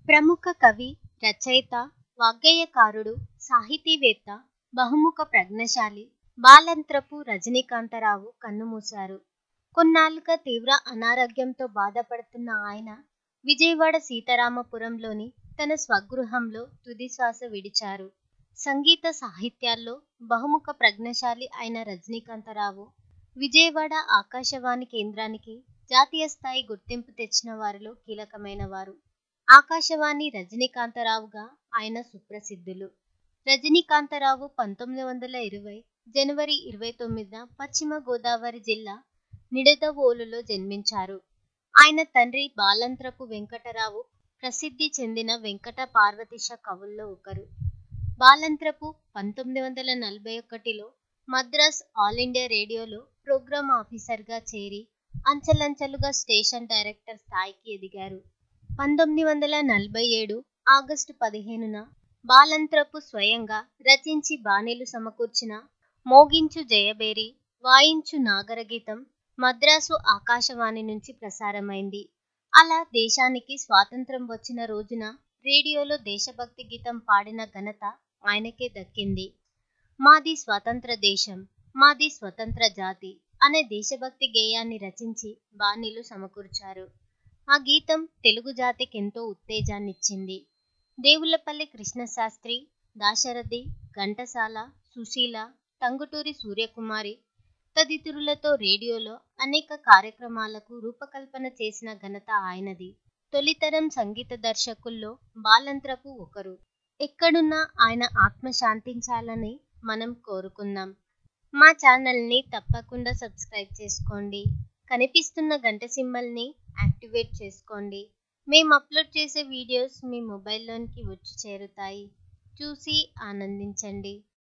ప్రముఖ కవి రచయిత వాగ్గేయకారుడు సాహితీవేత్త బహుముఖ ప్రజ్ఞశాలి బాలంత్రపు రజనీకాంతరావు కన్నుమూశారు కొన్నాళ్లుగా తీవ్ర అనారోగ్యంతో బాధపడుతున్న ఆయన విజయవాడ సీతారామపురంలోని తన స్వగృహంలో తుదిశ్వాస విడిచారు సంగీత సాహిత్యాల్లో బహుముఖ ప్రజ్ఞశాలి అయిన రజనీకాంతరావు విజయవాడ ఆకాశవాణి కేంద్రానికి జాతీయ స్థాయి గుర్తింపు తెచ్చిన వారిలో కీలకమైన వారు ఆకాశవాణి రజనీకాంతరావుగా ఆయన సుప్రసిద్ధులు రజనీకాంతరావు పంతొమ్మిది వందల ఇరవై జనవరి ఇరవై తొమ్మిదిన పశ్చిమ గోదావరి జిల్లా నిడదవోలులో జన్మించారు ఆయన తండ్రి బాలంత్రపు వెంకటరావు ప్రసిద్ధి చెందిన వెంకట పార్వతీశ కవుల్లో ఒకరు బాలంత్రపు పంతొమ్మిది వందల నలభై ఒకటిలో మద్రాస్ ఆల్ ఇండియా రేడియోలో ప్రోగ్రామ్ ఆఫీసర్గా చేరి అంచెలంచెలుగా స్టేషన్ డైరెక్టర్ స్థాయికి ఎదిగారు పంతొమ్మిది వందల నలభై ఏడు ఆగస్టు పదిహేనున బాలంత్రపు స్వయంగా రచించి బాణీలు సమకూర్చిన మోగించు జయబేరి వాయించు నాగరగీతం మద్రాసు ఆకాశవాణి నుంచి ప్రసారమైంది అలా దేశానికి స్వాతంత్రం వచ్చిన రోజున రేడియోలో దేశభక్తి గీతం పాడిన ఘనత ఆయనకే దక్కింది మాది స్వతంత్ర దేశం మాది స్వతంత్ర జాతి అనే దేశభక్తి గేయాన్ని రచించి బాణీలు సమకూర్చారు ఆ గీతం తెలుగు జాతికి ఎంతో ఉత్తేజాన్నిచ్చింది దేవులపల్లి కృష్ణశాస్త్రి దాశరథి ఘంటసాల సుశీల టంగుటూరి సూర్యకుమారి తదితరులతో రేడియోలో అనేక కార్యక్రమాలకు రూపకల్పన చేసిన ఘనత ఆయనది తొలితరం సంగీత దర్శకుల్లో బాలంత్రపు ఒకరు ఎక్కడున్నా ఆయన ఆత్మ శాంతించాలని మనం కోరుకుందాం మా ఛానల్ని తప్పకుండా సబ్స్క్రైబ్ చేసుకోండి కనిపిస్తున్న గంట సింబల్ని యాక్టివేట్ చేసుకోండి మేము అప్లోడ్ చేసే వీడియోస్ మీ మొబైల్లోనికి వచ్చి చేరుతాయి చూసి ఆనందించండి